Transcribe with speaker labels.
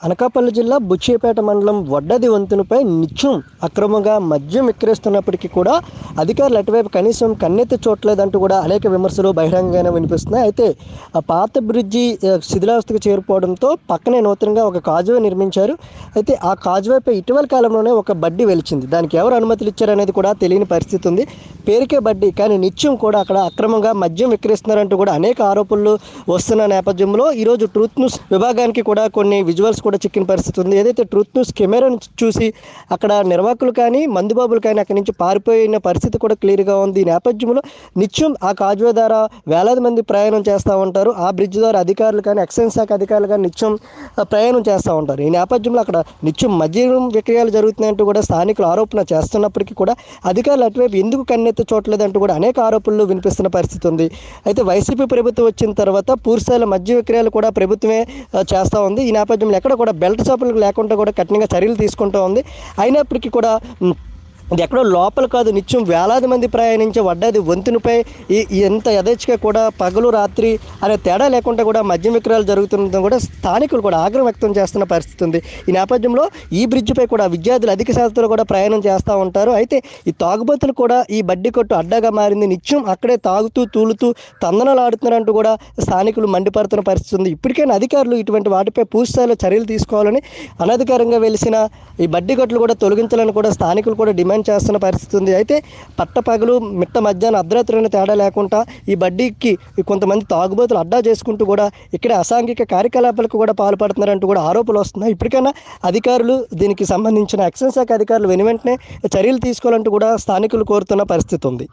Speaker 1: అనకాపల్లి జిల్లా బుచ్చిపేట మండలం వడ్డది వంతెనపై నిత్యం అక్రమంగా మద్యం విక్రయిస్తున్నప్పటికీ కూడా అధికారులు అటువైపు కనీసం కన్నెత్తి చూడలేదంటూ కూడా అనేక విమర్శలు బహిరంగంగానే వినిపిస్తున్నాయి అయితే ఆ పాత బ్రిడ్జి ఆ, శిథిలావస్థకు చేరుకోవడంతో పక్కనే నూతనంగా ఒక కాజువే నిర్మించారు అయితే ఆ కాజువేపై ఇటీవల కాలంలోనే ఒక బడ్డీ వెలిచింది దానికి ఎవరు అనుమతులు ఇచ్చారనేది కూడా తెలియని పరిస్థితి ఉంది పేరుకే బడ్డీ కానీ నిత్యం కూడా అక్కడ అక్రమంగా మద్యం విక్రయిస్తున్నారంటూ కూడా అనేక ఆరోపణలు వస్తున్న నేపథ్యంలో ఈరోజు ట్రూత్ న్యూస్ విభాగానికి కూడా కొన్ని విజువల్స్ కూడా చిక్కిన పరిస్థితి ఉంది ఏదైతే ట్రూత్ న్యూస్ కెమెరాను చూసి అక్కడ నిర్వాహకులు కానీ మందుబాబులు కానీ అక్కడి నుంచి పారిపోయిన పరిస్థితి కూడా క్లియర్గా ఉంది ఈ నేపథ్యంలో నిత్యం ఆ కాజువే ద్వారా వేలాది మంది ప్రయాణం చేస్తూ ఉంటారు ఆ బ్రిడ్జ్ ద్వారా అధికారులు కానీ ఎక్సైజ్ శాఖ అధికారులు కానీ నిత్యం ఆ, ప్రయాణం చేస్తూ ఉంటారు ఈ నేపథ్యంలో అక్కడ నిత్యం మద్యం విక్రయాలు జరుగుతున్నాయంటూ కూడా స్థానికులు ఆరోపణ చేస్తున్నప్పటికీ కూడా అధికారులు అటువైపు ఎందుకు కన్నెత్తి చూడలేదంటూ కూడా అనేక ఆరోపణలు వినిపిస్తున్న పరిస్థితి ఉంది అయితే వైసీపీ ప్రభుత్వం వచ్చిన తర్వాత పూర్తిస్థాయిలో మద్య విక్రయాలు కూడా ప్రభుత్వమే ఆ, చేస్తూ ఉంది ఈ నేపథ్యంలో ఎక్కడ కూడా బెల్ట్ షాపులకు లేకుండా కూడా కఠినంగా చర్యలు తీసుకుంటూ ఉంది అయినప్పటికీ కూడా ఉమ్, ఇది ఎక్కడో లోపల కాదు నిత్యం వేలాది మంది ప్రయాణించే వడ్డాది వంతునిపై ఈ ఈ ఎంత యథేచ్ఛగా కూడా పగలు రాత్రి అనే తేడా లేకుండా కూడా మద్యం విక్రయాలు జరుగుతుండడం కూడా స్థానికులు కూడా ఆగ్రహం వ్యక్తం చేస్తున్న పరిస్థితి ఉంది ఈ నేపథ్యంలో ఈ బ్రిడ్జిపై కూడా విద్యార్థులు అధిక శాతంలో కూడా ప్రయాణం చేస్తూ ఉంటారు అయితే ఈ తాగుబోతులు కూడా ఈ బడ్డీ కొట్టు అడ్డాగా మారింది నిత్యం అక్కడే తాగుతూ తూలుతూ తందనలు ఆడుతున్నారంటూ కూడా స్థానికులు మండిపడుతున్న పరిస్థితి ఉంది ఇప్పటికైనా అధికారులు ఇటువంటి వాటిపై పూర్తిస్థాయిలో చర్యలు తీసుకోవాలని అనధికారంగా వెలిసిన ఈ బడ్డీ కొట్లు కూడా తొలగించాలని కూడా స్థానికులు కూడా డిమాండ్ చేస్తున్న పరిస్థితి ఉంది అయితే పట్టపగలు మిట్ట మధ్యాహ్నం అర్ధరాత్రి తేడా లేకుండా ఈ బడ్డీకి కొంతమంది తాగుబోతులు అడ్డా చేసుకుంటూ కూడా ఇక్కడ అసాంఘిక కార్యకలాపాలకు కూడా పాల్పడుతున్నారంటూ కూడా ఆరోపణలు వస్తున్నాయి ఇప్పటికైనా అధికారులు దీనికి సంబంధించిన ఎక్సైజ్ శాఖ అధికారులు వెను వెంటనే చర్యలు తీసుకోవాలంటూ కూడా స్థానికులు కోరుతున్న పరిస్థితి ఉంది